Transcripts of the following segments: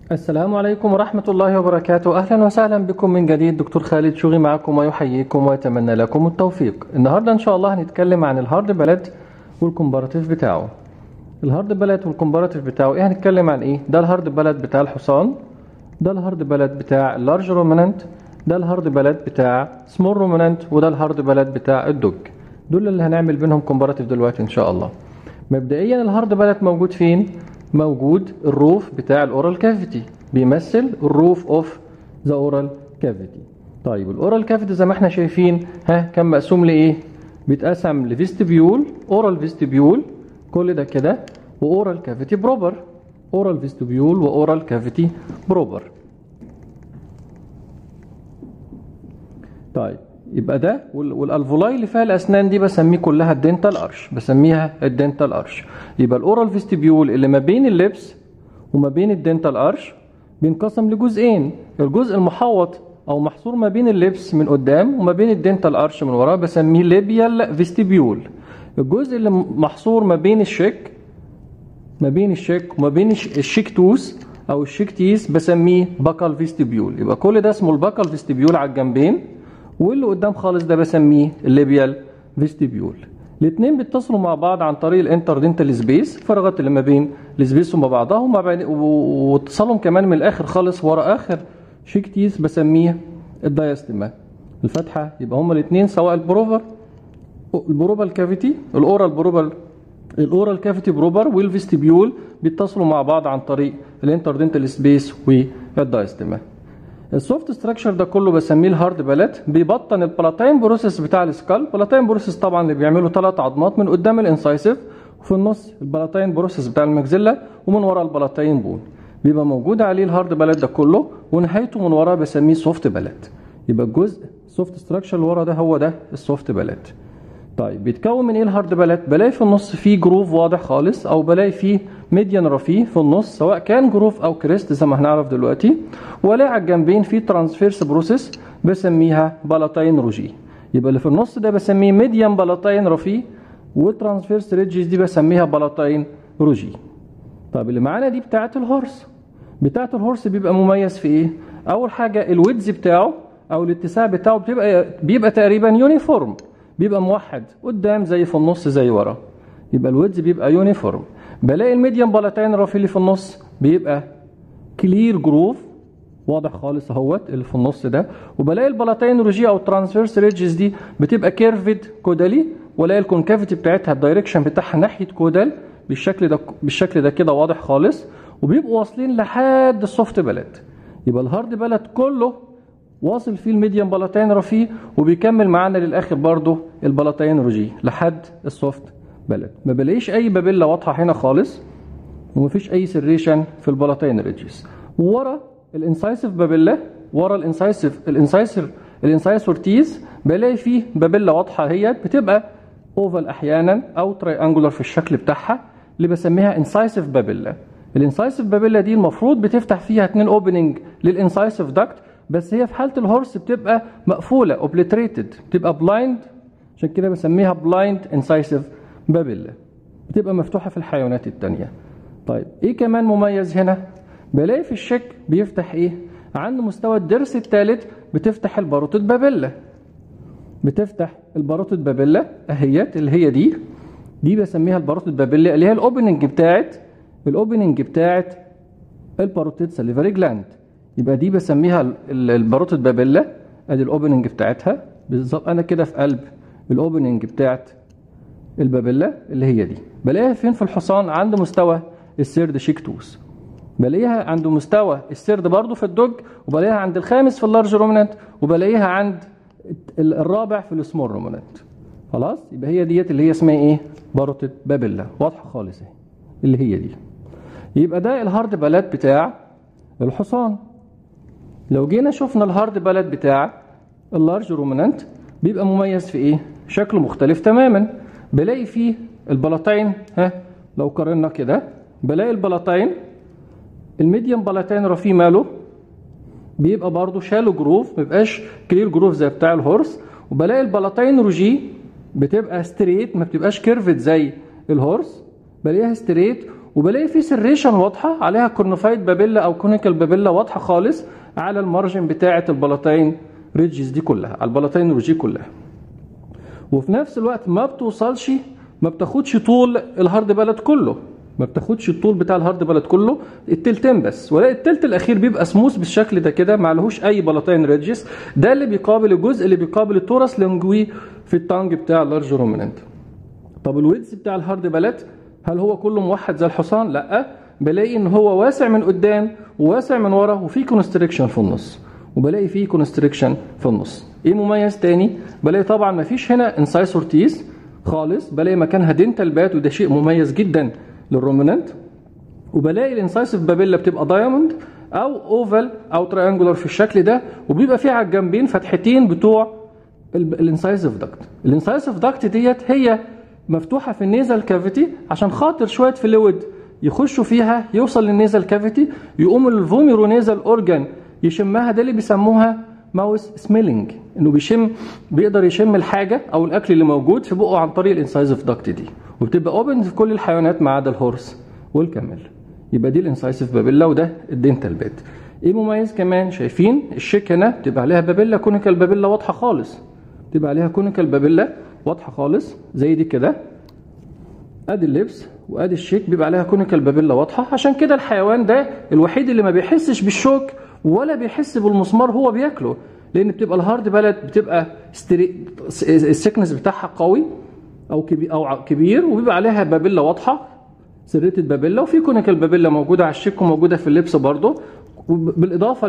السلام عليكم ورحمة الله وبركاته أهلا وسهلا بكم من جديد دكتور خالد شوقي معكم ويحييكم ويتمنى لكم التوفيق النهاردة إن شاء الله هنتكلم عن الهارد بلد والكومباراتيف بتاعه الهارد بلد والكومباراتيف بتاعه إيه هنتكلم عن إيه ده الهارد بلد بتاع الحصان ده الهارد بلد بتاع اللارج رومننت ده الهارد بلد بتاع سمول رومننت وده الهارد بلد بتاع الدوج دول اللي هنعمل بينهم كومباراتيف دلوقتي إن شاء الله مبدئيا الهارد بلد موجود فين موجود الروف بتاع الاورال كافيتي بيمثل الروف اوف ذا اورال كافيتي طيب الاورال كافيتي زي ما احنا شايفين ها كان مقسوم لايه بيتقسم لفيستبيول اورال فيستبيول كل ده كده واورال كافيتي بروبر اورال فيستبيول واورال كافيتي بروبر طيب يبقى ده والالفولاي اللي فيها الاسنان دي بسميه كلها الدنتال ارش بسميها الدنتال ارش يبقى الاورال فيستبيول اللي ما بين اللبس وما بين الدنتال ارش بينقسم لجزئين الجزء المحوط او محصور ما بين اللبس من قدام وما بين الدنتال ارش من وراه بسميه ليبيال فيستبيول الجزء اللي محصور ما بين الشيك ما بين الشيك وما بين الشيك توس او الشيك تيس بسميه باكال فيستبيول يبقى كل ده اسمه الباكال فيستبيول على الجنبين واللي قدام خالص ده بسميه الليبيال فيستبيول الاثنين بيتصلوا مع بعض عن طريق الانتردنتال سبيس الفراغات اللي ما بين السبيس وما بعضها وما بين واتصالهم كمان من الاخر خالص ورا اخر شيك تيس بسميه الدايستما الفتحه يبقى هما الاثنين سواء البروفر البروبال كافيتي الاورال بروبال الاورال كافيتي بروبر والفيستبيول بيتصلوا مع بعض عن طريق الانتردنتال سبيس والدايستما السوفت ستراكشر ده كله بسميه الهارد بالات بيبطن البلاتين بروسيس بتاع السكال البلاتين بروسيس طبعا اللي بيعملوا ثلاث عظمات من قدام الانسايسيف وفي النص البلاتين بروسيس بتاع المجزله ومن ورا البلاتين بون بيبقى موجود عليه الهارد بالات ده كله ونهايته من وراه بسميه سوفت بالات يبقى الجزء السوفت ستراكشر اللي ورا ده هو ده السوفت بالات طيب بيتكون من ايه الهارد بالات بلاقي في النص فيه جروف واضح خالص او بلاقي فيه ميديان رفيه في النص سواء كان جروف او كريست زي ما هنعرف دلوقتي ولا على الجنبين في ترانسفيرس بروسيس بسميها بلاتين روجي يبقى اللي في النص ده بسميه ميديان بلاتين رفيه والترانسفيرس ريدجز دي بسميها بلاتين روجي طب اللي معانا دي بتاعه الهورس بتاعه الهورس بيبقى مميز في ايه اول حاجه الويدز بتاعه او الاتساع بتاعه بتبقى بيبقى تقريبا يونيفورم بيبقى موحد قدام زي في النص زي ورا يبقى الويدز بيبقى يونيفورم بلاقي الميديم بلاتين الرفيع اللي في النص بيبقى كلير جروف واضح خالص اهوت اللي في النص ده وبلاقي البلاتين روجي او الترانسفيرس ريدجز دي بتبقى كيرفد كودالي والاقي الكونكافيتي بتاعتها الدايركشن بتاعها ناحيه كودال بالشكل ده بالشكل ده كده واضح خالص وبيبقوا واصلين لحد السوفت بلد يبقى الهارد بلد كله واصل فيه الميديم بلاتين رفيع وبيكمل معانا للاخر برضه البلاتين روجي لحد السوفت بلد ما بلاقيش اي بابيلا واضحه هنا خالص ومفيش اي سريشن في البلاتين ريدجز ورا الانسايسيف بابيلا ورا الانسايسيف الانسايسر الانسايسور تيز بلاقي فيه بابيلا واضحه هي بتبقى اوفال احيانا او تراينجولار في الشكل بتاعها اللي بسميها انسايسيف بابيلا الانسايسيف بابيلا دي المفروض بتفتح فيها اتنين اوبننج للانسايسيف داكت بس هي في حاله الهورس بتبقى مقفوله اوبليتريتد بتبقى بلايند عشان كده بسميها بلايند انسايسيف بابيلا بتبقى مفتوحه في الحيوانات التانية طيب ايه كمان مميز هنا بلاقي في الشك بيفتح ايه عند مستوى الضرس الثالث بتفتح الباروتة بابيلا بتفتح الباروتة بابيلا اهيت اللي هي دي دي بسميها الباروتة بابيلا اللي هي الاوبننج بتاعت الاوبننج بتاعت الباروتيد ساليفري جلاند يبقى دي بسميها الباروتة بابيلا ادي الاوبننج بتاعتها بالظبط انا كده في قلب الاوبننج بتاعت البابيلا اللي هي دي بلاقيها فين في الحصان عند مستوى السيرد شيكتوس بلاقيها عند مستوى السيرد برضو في الدوج وبلاقيها عند الخامس في اللارج رومنانت وبلاقيها عند الرابع في السمول رومنانت خلاص يبقى هي ديت اللي هي اسمها ايه باروتة بابيلا واضحه خالص اهي اللي هي دي يبقى ده الهارد بلد بتاع الحصان لو جينا شفنا الهارد بلد بتاع اللارج رومنانت بيبقى مميز في ايه شكله مختلف تماما بلاقي فيه البلاطين ها لو قارنا كده بلاقي البلاطين الميديم بلاطين رفيه ماله بيبقى برضه شالو جروف مبقاش كلير جروف زي بتاع الهورس وبلاقي البلاطين روجي بتبقى ستريت ما بتبقاش كيرفد زي الهورس بلاقيها ستريت وبلاقي في سريشن واضحه عليها كورنفايد بابيلا او كونيكال بابيلا واضحه خالص على المارجن بتاعه البلاطين ريدجز دي كلها على البلاطين الروجي كلها وفي نفس الوقت ما بتوصلش ما بتاخدش طول الهارد بلد كله ما بتاخدش الطول بتاع الهارد بلد كله التلتين بس ولا التلت الاخير بيبقى سموث بالشكل ده كده ما لهوش اي بلاطين ريدجز ده اللي بيقابل الجزء اللي بيقابل التورس لونجوي في التانج بتاع اللارج رومينانت طب الويدز بتاع الهارد بلد هل هو كله موحد زي الحصان لا بلاقي ان هو واسع من قدام وواسع من ورا وفي كونستريكشن في النص وبلاقي فيه كونستريكشن في النص ايه مميز تاني بلاقي طبعا ما فيش هنا انسايسور تيس خالص بلاقي مكانها دينتال بات وده شيء مميز جدا للرومينانت وبلاقي الانسايسيف بابيلا بتبقى دايموند او اوفال او تريانجولار في الشكل ده وبيبقى فيه على الجنبين فتحتين بتوع الانسايسيف داكت الانسايسيف داكت ديت هي مفتوحه في النيزل كافيتي عشان خاطر شويه فلويد يخشوا فيها يوصل للنيزل كافيتي يقوم الفوميرو نيزل اورجان يشمها ده اللي بيسموها ماوس سميلينج انه بيشم بيقدر يشم الحاجه او الاكل اللي موجود في بقه عن طريق الانسايسيف داكت دي وبتبقى اوبن في كل الحيوانات ما عدا الهورس والكامل يبقى دي الانسايسيف بابيلا وده الدنتال بيت ايه مميز كمان شايفين الشيك هنا بتبقى عليها بابيلا كونيكال بابيلا واضحه خالص بتبقى عليها كونيكال بابيلا واضحه خالص زي دي كده ادي اللبس وادي الشيك بيبقى عليها كونيكال بابيلا واضحه عشان كده الحيوان ده الوحيد اللي ما بيحسش بالشوك ولا بيحس بالمسمار هو بياكله لان بتبقى الهارد بلد بتبقى ستري... السكنس بتاعها قوي او كبير او كبير وبيبقى عليها بابيلا واضحه سريتد بابيلا وفي كونيكال بابيلا موجوده على الشيك وموجوده في اللبس برضه بالاضافه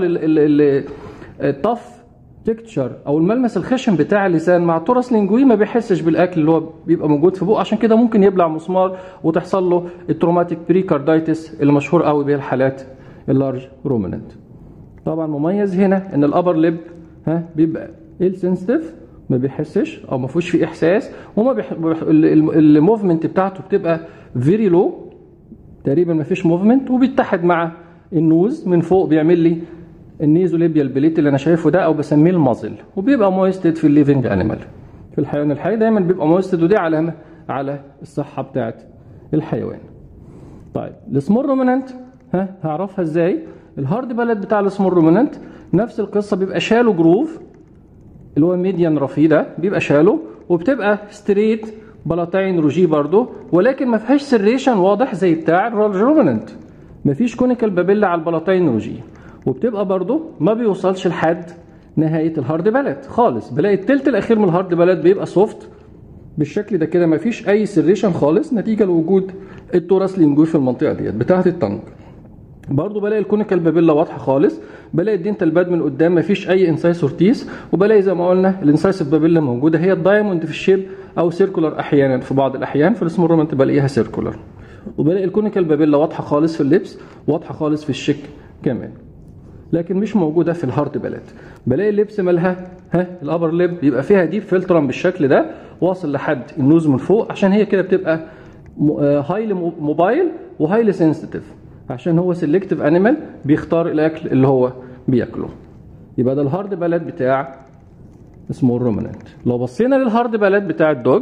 للطف تكتشر او الملمس الخشن بتاع اللسان مع التورس لينجوي ما بيحسش بالاكل اللي هو بيبقى موجود في بقه عشان كده ممكن يبلع مسمار وتحصل له التروماتيك بريكاردايتس اللي مشهور قوي بيها الحالات اللارج روميننت طبعا مميز هنا ان الابر ليب ها بيبقى السنسيتيف ما بيحسش او ما فيهوش فيه احساس وما بيح... الموفمنت بتاعته بتبقى فيري لو تقريبا ما فيش موفمنت وبيتحد مع النوز من فوق بيعمل لي النيزوليبيال بليت اللي انا شايفه ده او بسميه المازل وبيبقى مويستد في الليفنج انيمال في الحيوان الحي دايما بيبقى مويستد ودي علامه على الصحه بتاعت الحيوان طيب السمول رومينانت ها هعرفها ازاي الهارد بلد بتاع السمول رومينانت نفس القصه بيبقى شالو جروف اللي هو ميديان رفي ده بيبقى شالو وبتبقى ستريت بلاطين روجي برضه ولكن ما فيهاش سريشن واضح زي بتاع الرولج رومينانت ما فيش كونيكال بابيلا على البلاطين روجي وبتبقى برضه ما بيوصلش لحد نهايه الهارد بلد خالص بلاقي التلت الاخير من الهارد بلد بيبقى سوفت بالشكل ده كده ما فيش اي سريشن خالص نتيجه لوجود التورس لينجوي في المنطقه ديت بتاعه التنج برضه بلاقي الكونيكال بابيلا واضحه خالص بلاقي الدينتال باد من قدام مفيش اي انسايسور تيس وبلاقي زي ما قلنا الانسايسيف بابيلا موجوده هي الدايموند في الشيب او سيركولار احيانا في بعض الاحيان في الاسم الرومانت بلاقيها سيركولار وبلاقي الكونيكال بابيلا واضحه خالص في اللبس واضحه خالص في الشيك كمان لكن مش موجوده في الهارد بلد بلاقي اللبس مالها ها الابر ليب بيبقى فيها ديب فلترم بالشكل ده واصل لحد النوز من فوق عشان هي كده بتبقى هايلي موبايل وهايلي سنسيتيف عشان هو سيلكتيف انيمال بيختار الاكل اللي هو بياكله يبقى ده الهارد بلد بتاع اسمه الرومننت لو بصينا للهارد بلد بتاع الدوج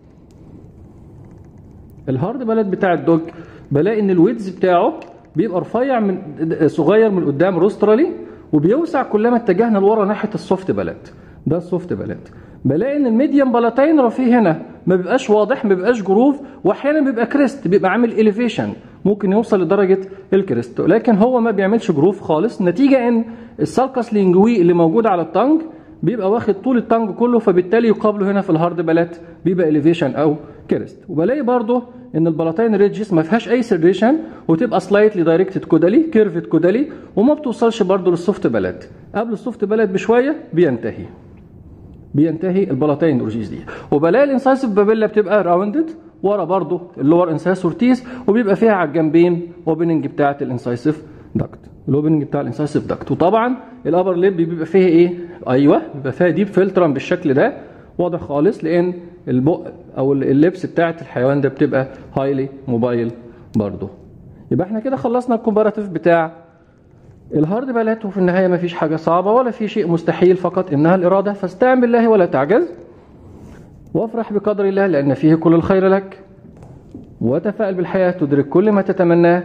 الهارد بلد بتاع الدوج بلاقي ان الويدز بتاعه بيبقى رفيع من صغير من قدام روسترالي وبيوسع كلما اتجهنا لورا ناحيه السوفت بلد ده السوفت بلد بلاقي ان الميديم بلاتين رفيه هنا ما بيبقاش واضح ما بيبقاش جروف واحيانا بيبقى كريست بيبقى عامل اليفيشن ممكن يوصل لدرجه الكريست لكن هو ما بيعملش جروف خالص نتيجه ان السالكس لينجوي اللي موجود على التانج بيبقى واخد طول التانج كله فبالتالي يقابله هنا في الهارد بلات بيبقى اليفيشن او كريست وبلاقي برضه ان البلاتين ريدجز ما فيهاش اي سيريشن وتبقى سلايتلي دايركتد كودالي كيرفد كودالي وما بتوصلش برضه للسوفت بلد قبل السوفت بلد بشويه بينتهي بينتهي البلاتين اورجيز دي وبلاقي الانسايسيف بابيلا بتبقى راوندد ورا برضه اللور انسايسور تيس وبيبقى فيها على الجنبين اوبننج بتاعه الانسايسيف داكت الاوبننج بتاع الانسايسيف داكت وطبعا الابر ليب بيبقى فيها ايه ايوه بيبقى فيها ديب فلترم بالشكل ده واضح خالص لان البق او اللبس بتاعه الحيوان ده بتبقى هايلي موبايل برضه يبقى احنا كده خلصنا الكومباراتيف بتاع الهارد بلات وفي النهايه ما فيش حاجه صعبه ولا في شيء مستحيل فقط انها الاراده فاستعن بالله ولا تعجز وافرح بقدر الله لان فيه كل الخير لك وتفائل بالحياة تدرك كل ما تتمناه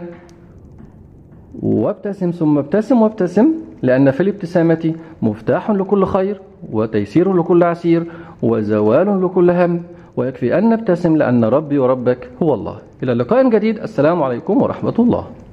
وابتسم ثم ابتسم وابتسم لأن في الابتسامة مفتاح لكل خير وتيسير لكل عسير وزوال لكل هم ويكفي أن نبتسم لأن ربي وربك هو الله إلى لقاء جديد السلام عليكم ورحمة الله